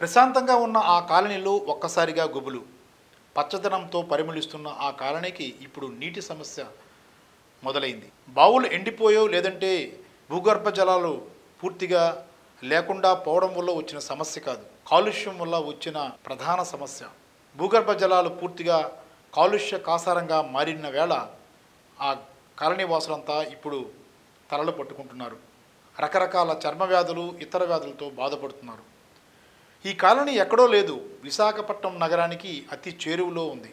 ప్రశాంతంగా ఉన్న ఆ కాలనీలో ఒక్కసారిగా గుబులు పచ్చదనంతో పరిమళిస్తున్న ఆ కాలనీకి ఇప్పుడు నీటి సమస్య మొదలైంది బావులు ఎండిపోయో లేదంటే భూగర్భ జలాలు పూర్తిగా లేకుండా పోవడం వల్ల వచ్చిన సమస్య కాదు కాలుష్యం వల్ల వచ్చిన ప్రధాన సమస్య భూగర్భ జలాలు పూర్తిగా కాలుష్య కాసారంగా మారిన వేళ ఆ కాలనీ వాసులంతా ఇప్పుడు తలలు పట్టుకుంటున్నారు రకరకాల చర్మ వ్యాధులు ఇతర వ్యాధులతో బాధపడుతున్నారు ఈ కాలనీ ఎక్కడో లేదు విశాఖపట్నం నగరానికి అతి చేరువలో ఉంది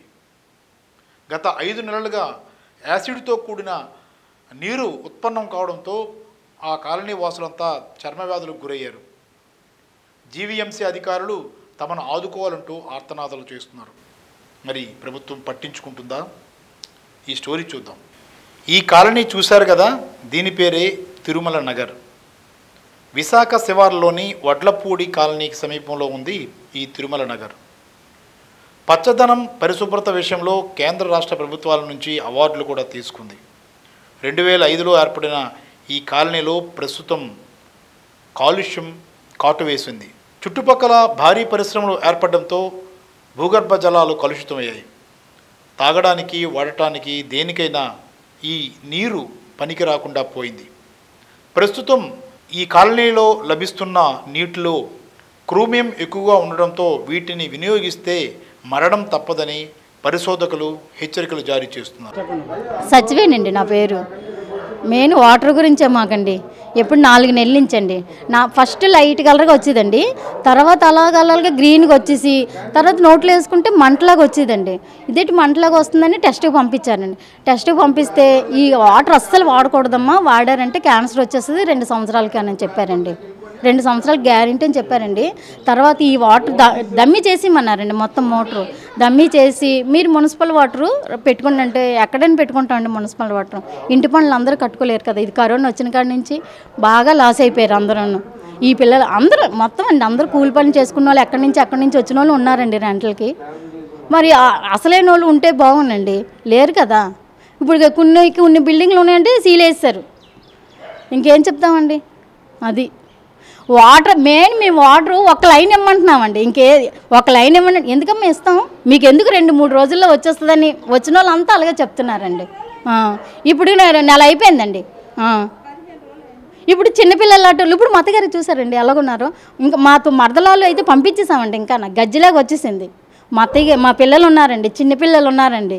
గత ఐదు నెలలుగా యాసిడ్తో కూడిన నీరు ఉత్పన్నం కావడంతో ఆ కాలనీ వాసులంతా చర్మ వ్యాధులకు గురయ్యారు జీవీఎంసీ అధికారులు తమను ఆదుకోవాలంటూ ఆర్తనాదాలు చేస్తున్నారు మరి ప్రభుత్వం పట్టించుకుంటుందా ఈ స్టోరీ చూద్దాం ఈ కాలనీ చూశారు కదా దీని పేరే తిరుమల నగర్ విశాఖ శివార్లోని వడ్లపూడి కాలనీకి సమీపంలో ఉంది ఈ తిరుమల నగర్ పచ్చదనం పరిశుభ్రత విషయంలో కేంద్ర రాష్ట్ర ప్రభుత్వాల నుంచి అవార్డులు కూడా తీసుకుంది రెండు వేల ఐదులో ఏర్పడిన ఈ కాలనీలో ప్రస్తుతం కాలుష్యం కాటు వేసింది చుట్టుపక్కల భారీ పరిశ్రమలు ఏర్పడడంతో భూగర్భ జలాలు కలుషితమయ్యాయి తాగడానికి వాడటానికి దేనికైనా ఈ నీరు పనికి రాకుండా పోయింది ప్రస్తుతం ఈ కాలనీలో లభిస్తున్న నీటిలో క్రూమియం ఎక్కువగా ఉండడంతో వీటిని వినియోగిస్తే మరణం తప్పదని పరిశోధకులు హెచ్చరికలు జారీ చేస్తున్నారు సచివేనండి నా పేరు మెయిన్ వాటర్ గురించే మాకండి ఎప్పుడు నాలుగు నెలల నుంచి అండి నా ఫస్ట్ లైట్ కలర్గా వచ్చేదండి తర్వాత అలాగ అలాగా గ్రీన్గా వచ్చేసి తర్వాత నోట్లో వేసుకుంటే మంటలాగా వచ్చేదండి ఇదేంటి మంటలాగా వస్తుందని టెస్ట్కి పంపించారండి టెస్ట్కి పంపిస్తే ఈ వాటర్ అస్సలు వాడకూడదమ్మా వాడారంటే క్యాన్సర్ వచ్చేస్తుంది రెండు సంవత్సరాలకి అని చెప్పారండి రెండు సంవత్సరాలు గ్యారెంటీ అని చెప్పారండి తర్వాత ఈ వాటర్ ద దమ్మి చేసిమన్నారండి మొత్తం మోటరు దమ్మి చేసి మీరు మున్సిపల్ వాటరు పెట్టుకోండి అంటే ఎక్కడైనా పెట్టుకుంటామండి మున్సిపల్ వాటర్ ఇంటి పనులు అందరూ కట్టుకోలేరు కదా ఇది కరోనా వచ్చిన కాడి నుంచి బాగా లాస్ అయిపోయారు అందరూ ఈ పిల్లలు అందరూ మొత్తం అండి అందరూ కూలి పని చేసుకున్న వాళ్ళు ఎక్కడి నుంచి ఎక్కడి నుంచి వచ్చిన వాళ్ళు ఉన్నారండి రెంట్లకి మరి ఆ- అసలైన వాళ్ళు ఉంటే బాగుండండి లేరు కదా ఇప్పుడు ఇక కొన్ని కొన్ని బిల్డింగ్లు ఉన్నాయంటే సీలేస్తారు ఇంకేం చెప్తామండి అది వాటర్ మెయిన్ మేము వాటర్ ఒక లైన్ ఇమ్మంటున్నామండి ఇంకే ఒక లైన్ ఇవ్వండి ఎందుకమ్మా ఇస్తాం మీకు ఎందుకు రెండు మూడు రోజుల్లో వచ్చేస్తుందని వచ్చిన వాళ్ళంతా అలాగే చెప్తున్నారండి ఆ, ఇప్పుడు నె- నెల అయిపోయిందండి ఆ. ఇప్పుడు చిన్నపిల్లల ఆటోళ్ళు ఇప్పుడు మా అత్తగారు చూసారండి ఎలాగున్నారు ఇంకా మాతో మరదలాలు అయితే పంపించేసామండి ఇంకా నాకు గజ్జిలాగా వచ్చేసింది మా అత్తయ్య మా పిల్లలు ఉన్నారండి చిన్నపిల్లలు ఉన్నారండి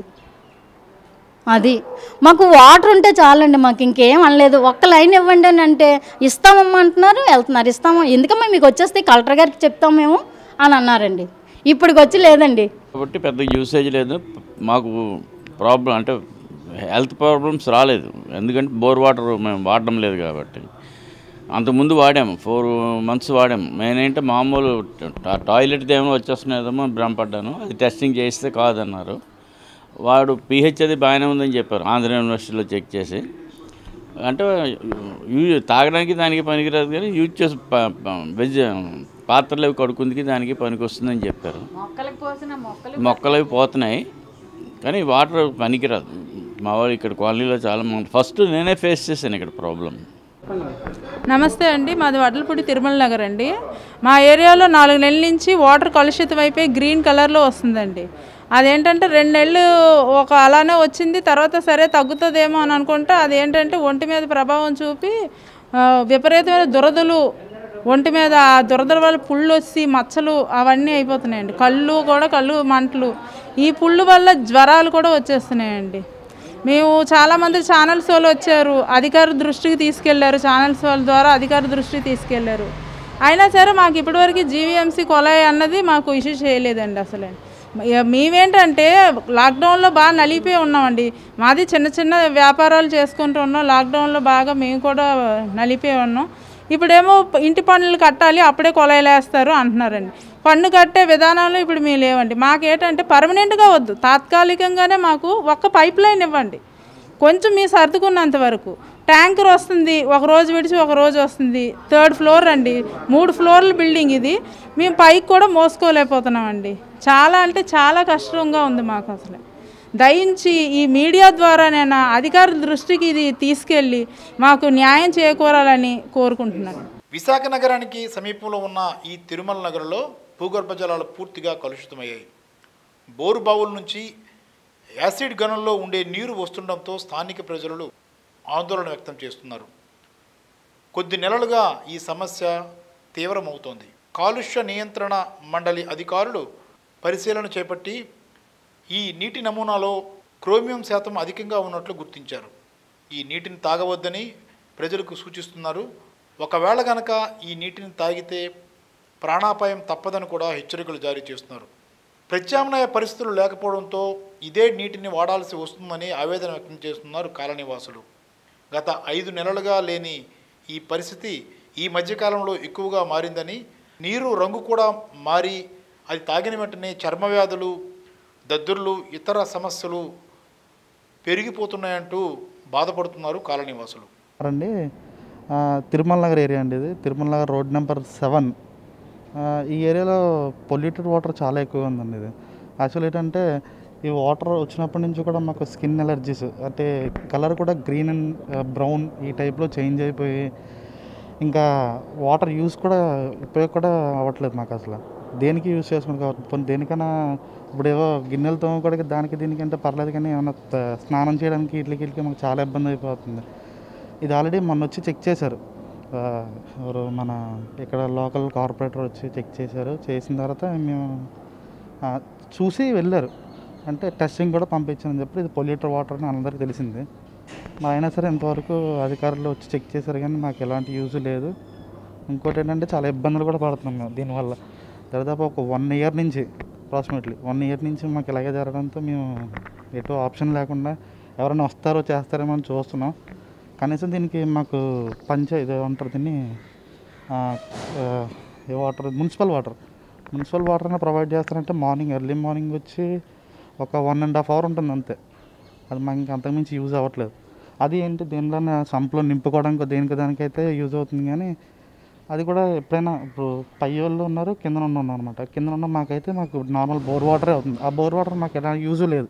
అది మాకు వాటర్ ఉంటే చాలండి మాకు ఇంకేం అనలేదు ఒక్క లైన్ ఇవ్వండి అని అంటే ఇస్తామమ్మా అంటున్నారు వెళ్తున్నారు ఇస్తాము ఎందుకమ్మా మీకు వచ్చేస్తే కలెక్టర్ గారికి చెప్తాం మేము అని అన్నారండి ఇప్పటికి వచ్చి లేదండి కాబట్టి పెద్ద యూసేజ్ లేదు మాకు ప్రాబ్లం అంటే హెల్త్ ప్రాబ్లమ్స్ రాలేదు ఎందుకంటే బోర్ వాటర్ మేము వాడడం లేదు కాబట్టి అంతకుముందు వాడాము ఫోర్ మంత్స్ వాడాము మెయిన్ ఏంటంటే మామూలు టా- టాయిలెట్ ఏమో వచ్చేస్తున్నాయేమో భ్రమపడ్డాను అది టెస్టింగ్ చేస్తే కాదన్నారు వాడు పిహెచ్ అది బాగానే ఉందని చెప్పారు ఆంధ్ర యూనివర్సిటీలో చెక్ చేసి అంటే యూ తాగడానికి దానికి పనికిరాదు కానీ యూజ్ చేసి ప- ప- వెజ్ పాత్రలు అవి కడుక్కుందికి దానికి పనికి వస్తుందని చెప్పారు మొక్కలకు పోసిన మొక్కలు మొక్కలు అవి పోతున్నాయి కానీ వాటర్ పనికిరాదు మా వాళ్ళు ఇక్కడ కాలనీలో చాలా మంది ఫస్ట్ నేనే ఫేస్ చేశాను ఇక్కడ ప్రాబ్లం నమస్తే అండి మాది వడ్లపూడి తిరుమల నగర్ అండి మా ఏరియాలో నాలుగు నెలల నుంచి వాటర్ కలుషితం అయిపోయి గ్రీన్ కలర్లో వస్తుందండి అదేంటంటే రెండు నెలలు ఒక అలానే వచ్చింది తర్వాత సరే తగ్గుతుందేమో అని అనుకుంటే అదేంటంటే ఒంటి మీద ప్రభావం చూపి ఆ, విపరీతమైన దురదలు ఒంటి మీద ఆ దురదల వల్ల పుళ్ళు వచ్చి మచ్చలు అవన్నీ అయిపోతున్నాయండి కళ్ళు కూడా కళ్ళు మంటలు ఈ పుళ్ళు వల్ల జ్వరాలు కూడా వచ్చేస్తున్నాయండి మేము చాలామంది ఛానల్స్ వాళ్ళు వచ్చారు అధికారి దృష్టికి తీసుకెళ్లారు ఛానల్స్ వాళ్ళ ద్వారా అధికారి దృష్టికి తీసుకెళ్లారు అయినా సరే మాకు ఇప్పటివరకు జీవీఎంసీ కొలాయి అన్నది మాకు ఇష్యూ చేయలేదండి అసలు ఇక మేమేంటంటే లాక్డౌన్లో బాగా నలిగిపోయి ఉన్నామండి మాది చిన్న చిన్న వ్యాపారాలు చేసుకుంటూ ఉన్నాం లాక్డౌన్లో బాగా మేము కూడా నలిగిపోయి ఉన్నాం ఇప్పుడేమో ఇంటి పన్నులు కట్టాలి అప్పుడే కొలాయిలు వేస్తారు అంటున్నారండి పన్ను కట్టే విధానంలో ఇప్పుడు మేము లేవండి మాకేంటంటే పర్మనెంట్గా వద్దు తాత్కాలికంగానే మాకు ఒక్క పైప్ లైన్ ఇవ్వండి కొంచెం మీ సర్దుకున్నంత వరకు ట్యాంకర్ వస్తుంది ఒక రోజు విడిచి ఒక రోజు వస్తుంది థర్డ్ ఫ్లోర్ అండి మూడు ఫ్లోర్ల బిల్డింగ్ ఇది మేము పైకి కూడా మోసుకోలేకపోతున్నామండి చాలా అంటే చాలా కష్టంగా ఉంది మాకు అసలు దయించి ఈ మీడియా ద్వారానైనా అధికారుల దృష్టికి ఇది తీసుకెళ్ళి మాకు న్యాయం చేకూరాలని కోరుకుంటున్నాను విశాఖ నగరానికి సమీపంలో ఉన్న ఈ తిరుమల నగరంలో భూగర్భ జలాలు పూర్తిగా కలుషితమయ్యాయి బోరు బావుల నుంచి యాసిడ్ గనుల్లో ఉండే నీరు వస్తుండడంతో స్థానిక ప్రజలు ఆందోళన వ్యక్తం చేస్తున్నారు కొద్ది నెలలుగా ఈ సమస్య తీవ్రమవుతోంది కాలుష్య నియంత్రణ మండలి అధికారులు పరిశీలన చేపట్టి ఈ నీటి నమూనాలో క్రోమియం శాతం అధికంగా ఉన్నట్లు గుర్తించారు ఈ నీటిని తాగవద్దని ప్రజలకు సూచిస్తున్నారు ఒకవేళ గనక ఈ నీటిని తాగితే ప్రాణాపాయం తప్పదని కూడా హెచ్చరికలు జారీ చేస్తున్నారు ప్రత్యామ్నాయ పరిస్థితులు లేకపోవడంతో ఇదే నీటిని వాడాల్సి వస్తుందని ఆవేదన వ్యక్తం చేస్తున్నారు కాలనీవాసులు గత ఐదు నెలలుగా లేని ఈ పరిస్థితి ఈ మధ్యకాలంలో ఎక్కువగా మారిందని నీరు రంగు కూడా మారి అది తాగిన వెంటనే చర్మ వ్యాధులు దద్దుర్లు ఇతర సమస్యలు పెరిగిపోతున్నాయంటూ బాధపడుతున్నారు కాలనీవాసులు అండి ఆ, తిరుమల నగర్ ఏరియా అండి ఇది Tirumala Nagar road number seven ఈ ఏరియాలో పొల్యూటెడ్ వాటర్ చాలా ఎక్కువ ఉందండి ఇది యాక్చువల్ ఏంటంటే ఈ వాటర్ వచ్చినప్పటి నుంచి కూడా మాకు స్కిన్ ఎలర్జీస్ అంటే కలర్ కూడా గ్రీన్ అండ్ బ్రౌన్ ఈ టైప్లో చేంజ్ అయిపోయి ఇంకా వాటర్ యూస్ కూడా ఉపయోగం కూడా అవ్వట్లేదు మాకు అసలు దేనికి యూస్ చేసుకుంటాం దేనికైనా ఇప్పుడు ఏవో గిన్నెలు తోముకోవడానికి దానికి దీనికంటే పర్లేదు కానీ ఏమన్నా త- స్నానం చేయడానికి ఇట్లకి ఇట్లకి మాకు చాలా ఇబ్బంది అయిపోతుంది ఇది ఆల్రెడీ మొన్న వచ్చి చెక్ చేశారు ఆ, ఎవరు మన ఇక్కడ లోకల్ కార్పొరేటర్ వచ్చి చెక్ చేశారు చేసిన తర్వాత మేము ఆ, చూసి వెళ్ళారు అంటే టెస్టింగ్ కూడా పంపించారని చెప్పి ఇది పొల్యూటర్ వాటర్ అని అందరికీ తెలిసింది మా అయినా సరే ఇంతవరకు అధికారులు వచ్చి చెక్ చేశారు కానీ మాకు ఎలాంటి యూజ్ లేదు ఇంకోటి ఏంటంటే చాలా ఇబ్బందులు కూడా పడుతున్నాం మేము దీనివల్ల దాదాపు ఒక వన్ ఇయర్ నుంచి అప్రాక్సిమేట్లీ వన్ ఇయర్ నుంచి మాకు ఇలాగే జరగడంతో మేము ఎటు ఆప్షన్ లేకుండా ఎవరైనా వస్తారో చేస్తారేమో అని చూస్తున్నాం కనీసం దీనికి మాకు పంచాయతీ ఏమంటారు దీన్ని ఆ, ఆ, ఏ water municipal water municipal water అయినా ప్రొవైడ్ చేస్తారంటే మార్నింగ్ ఎర్లీ మార్నింగ్ వచ్చి ఒక వన్ అండ్ హాఫ్ అవర్ ఉంటుంది అంతే అది మాకు ఇంకా అంతకుమించి యూజ్ అవ్వట్లేదు అది ఏంటి దేనిలోనే సంపులో నింపుకోవడానికి దేనికి దానికైతే యూజ్ అవుతుంది కానీ అది కూడా ఎప్పుడైనా ఇప్పుడు పై వాళ్ళు ఉన్నారు కింద ఉన్నాం అనమాట కింద ఉన్న మాకైతే మాకు నార్మల్ బోర్ వాటరే అవుతుంది ఆ బోర్ వాటర్ మాకు ఎలా యూజ్ లేదు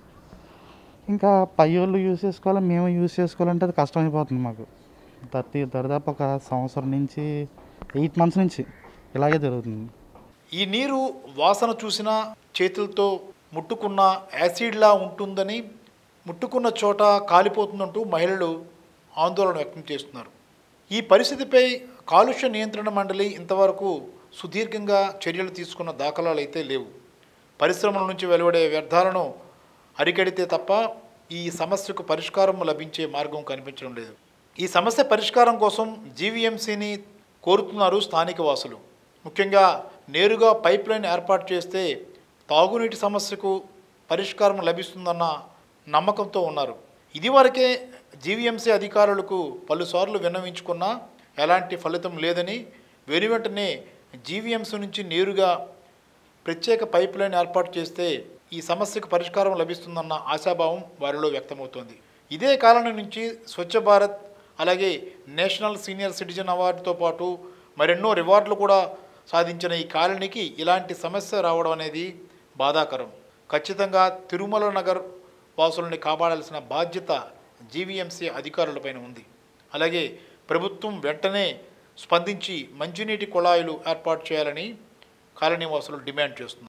ఇంకా పై వాళ్ళు యూజ్ చేసుకోవాలి మేము యూజ్ చేసుకోవాలంటే అది కష్టమైపోతుంది మాకు ప్రతి దరిదాపు ఒక సంవత్సరం నుంచి ఎయిట్ మంత్స్ నుంచి ఇలాగే జరుగుతుంది ఈ నీరు వాసన చూసినా చేతులతో ముట్టుకున్న యాసిడ్లా ఉంటుందని ముట్టుకున్న చోట కాలిపోతుందంటూ మహిళలు ఆందోళన వ్యక్తం చేస్తున్నారు ఈ పరిస్థితిపై కాలుష్య నియంత్రణ మండలి ఇంతవరకు సుదీర్ఘంగా చర్యలు తీసుకున్న దాఖలాలు అయితే లేవు పరిశ్రమల నుంచి వెలువడే వ్యర్థాలను అరికడితే తప్ప ఈ సమస్యకు పరిష్కారం లభించే మార్గం కనిపించడం లేదు ఈ సమస్య పరిష్కారం కోసం జీవీఎంసీని కోరుతున్నారు స్థానిక వాసులు ముఖ్యంగా నేరుగా పైప్ లైన్ ఏర్పాటు చేస్తే తాగునీటి సమస్యకు పరిష్కారం లభిస్తుందన్న నమ్మకంతో ఉన్నారు ఇదివరకే జీవీఎంసీ అధికారులకు పలుసార్లు విన్నవించుకున్నా ఎలాంటి ఫలితం లేదని వెను వెంటనే జీవీఎంసీ నుంచి నేరుగా ప్రత్యేక పైప్ లైన్ ఏర్పాటు చేస్తే ఈ సమస్యకు పరిష్కారం లభిస్తుందన్న ఆశాభావం వారిలో వ్యక్తమవుతోంది ఇదే కాలం నుంచి స్వచ్ఛ భారత్ అలాగే నేషనల్ సీనియర్ సిటిజన్ అవార్డుతో పాటు మరెన్నో రివార్డులు కూడా సాధించిన ఈ కాలనీకి ఇలాంటి సమస్య రావడం అనేది బాధాకరం ఖచ్చితంగా తిరుమల నగర్ వాసులని కాపాడాల్సిన బాధ్యత జీవీఎంసీ అధికారులపైన ఉంది అలాగే ప్రభుత్వం వెంటనే స్పందించి మంచినీటి కుళాయిలు ఏర్పాటు చేయాలని కాలనీవాసులు డిమాండ్ చేస్తున్నారు